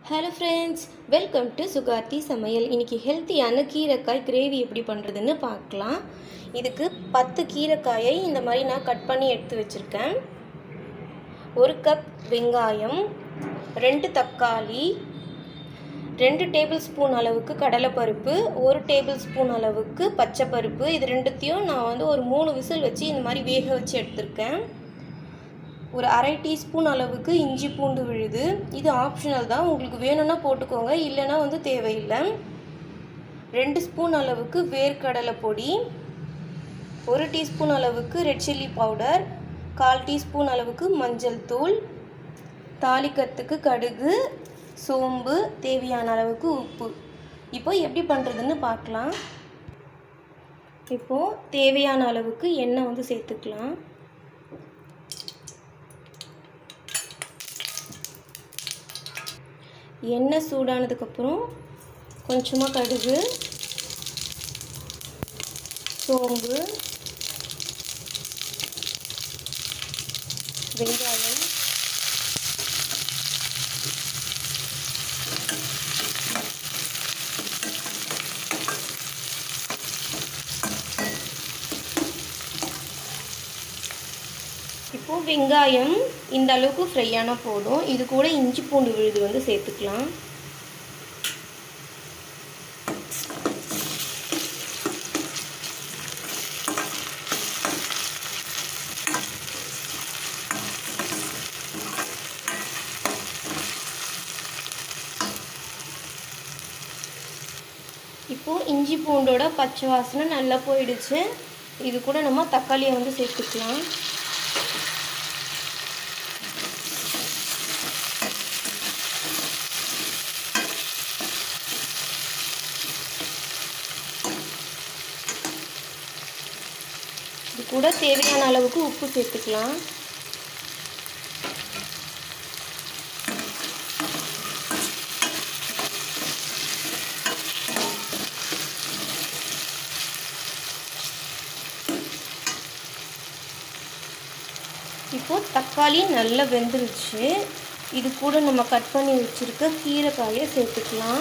hello friends welcome to Sukarthi சமையல் இன்றைக்கி ஹெல்த்தியான கீரைக்காய் கிரேவி எப்படி பண்ணுறதுன்னு பார்க்கலாம் இதுக்கு பத்து கீரைக்காயை இந்த மாதிரி நான் கட் பண்ணி எடுத்து வச்சுருக்கேன் ஒரு கப் வெங்காயம் ரெண்டு தக்காளி ரெண்டு டேபிள் ஸ்பூன் அளவுக்கு கடலைப்பருப்பு ஒரு டேபிள் ஸ்பூன் அளவுக்கு பச்சைப்பருப்பு இது ரெண்டுத்தையும் நான் வந்து ஒரு மூணு விசில் வச்சு இந்த மாதிரி வேக வச்சு எடுத்திருக்கேன் ஒரு அரை டீஸ்பூன் அளவுக்கு இஞ்சி பூண்டு விழுது இது ஆப்ஷனல் தான் உங்களுக்கு வேணும்னா போட்டுக்கோங்க இல்லைன்னா வந்து தேவையில்லை ரெண்டு ஸ்பூன் அளவுக்கு வேர்க்கடலை பொடி ஒரு டீஸ்பூன் அளவுக்கு ரெட் சில்லி பவுடர் கால் டீஸ்பூன் அளவுக்கு மஞ்சள் தூள் தாளிக்கிறதுக்கு கடுகு சோம்பு தேவையான அளவுக்கு உப்பு இப்போ எப்படி பண்ணுறதுன்னு பார்க்கலாம் இப்போது தேவையான அளவுக்கு எண்ணெய் வந்து சேர்த்துக்கலாம் எண்ணெய் சூடானதுக்கப்புறம் கொஞ்சமாக கடுகு சோம்பு வெங்காயம் இப்போது வெங்காயம் இந்த அளவுக்கு ஃப்ரை ஆனால் போதும் இது கூட இஞ்சி பூண்டு விழுது வந்து சேர்த்துக்கலாம் இப்போது இஞ்சி பூண்டோட பச்சை வாசனை நல்லா போயிடுச்சு இது கூட நம்ம தக்காளியை வந்து சேர்த்துக்கலாம் இது கூட தேவையான அளவுக்கு உப்பு சேர்த்துக்கலாம் இப்போது தக்காளி நல்லா வெந்துருச்சு இது கூட நம்ம கட் பண்ணி வச்சுருக்க கீரைக்காயை சேர்த்துக்கலாம்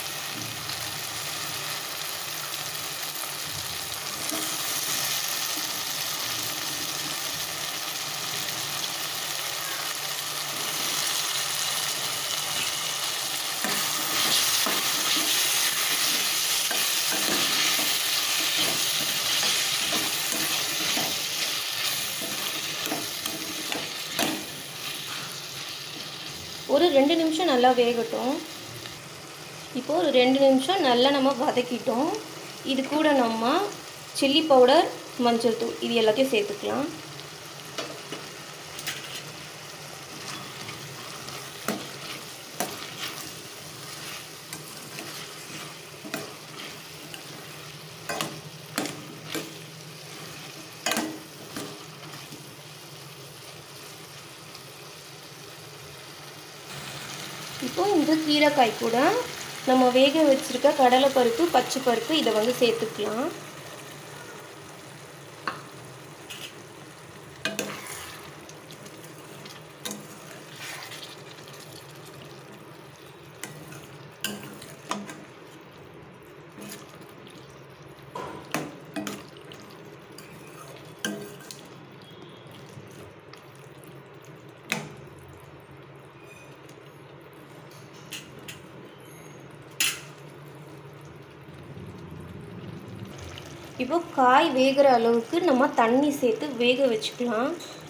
ஒரு ரெண்டு நிமிஷம் நல்லா வேகட்டும் இப்போது ஒரு ரெண்டு நிமிஷம் நல்லா நம்ம வதக்கிட்டோம் இது கூட நம்ம சில்லி பவுடர் மஞ்சள் தூள் இது எல்லாத்தையும் சேர்த்துக்கலாம் இப்போ இந்த கீரைக்காய் கூட நம்ம வேக வச்சுருக்க கடலைப்பருப்பு பச்சை பருப்பு இதை வந்து சேர்த்துக்கலாம் இப்போ காய் வேகிற அளவுக்கு நம்ம தண்ணி சேர்த்து வேக வச்சுக்கலாம்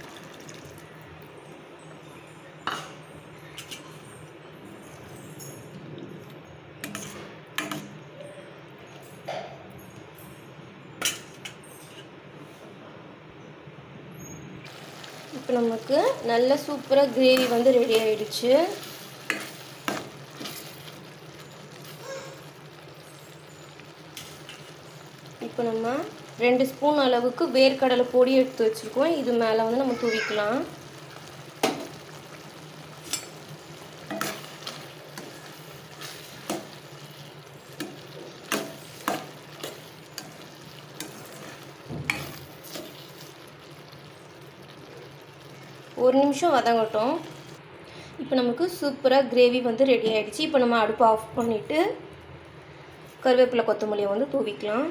இப்போ நமக்கு நல்ல சூப்பராக கிரேவி வந்து ரெடி ஆயிடுச்சு இப்போ நம்ம ரெண்டு ஸ்பூன் அளவுக்கு வேர்க்கடலை பொடி எடுத்து வச்சுருக்கோம் இது மேலே வந்து நம்ம தூவிக்கலாம் ஒரு நிமிஷம் வதங்கட்டும் இப்போ இப்போ நமக்கு சூப்பராக கிரேவி வந்து ரெடி ஆகிடுச்சு இப்போ நம்ம அடுப்பை ஆஃப் பண்ணிவிட்டு கருவேப்பிலை கொத்தமல்லியை வந்து தூவிக்கலாம்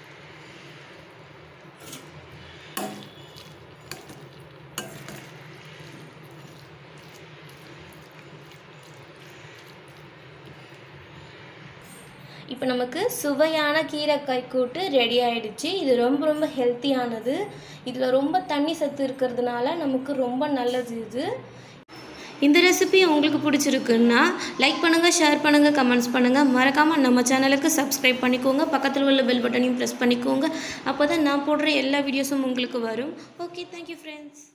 இப்போ நமக்கு சுவையான கீரைக்காய் கூட்டு ரெடி ஆயிடுச்சு இது ரொம்ப ரொம்ப ஹெல்த்தியானது இதில் ரொம்ப தண்ணி சத்து இருக்கிறதுனால நமக்கு ரொம்ப நல்லது இது இந்த ரெசிபி உங்களுக்கு பிடிச்சிருக்குன்னா லைக் பண்ணுங்கள் ஷேர் பண்ணுங்கள் கமெண்ட்ஸ் பண்ணுங்கள் மறக்காமல் நம்ம சேனலுக்கு சப்ஸ்கிரைப் பண்ணிக்கோங்க பக்கத்தில் உள்ள பெல் பட்டனையும் ப்ரெஸ் பண்ணிக்கோங்க அப்போ தான் நான் போடுற எல்லா வீடியோஸும் உங்களுக்கு வரும் ஓகே தேங்க்யூ ஃப்ரெண்ட்ஸ்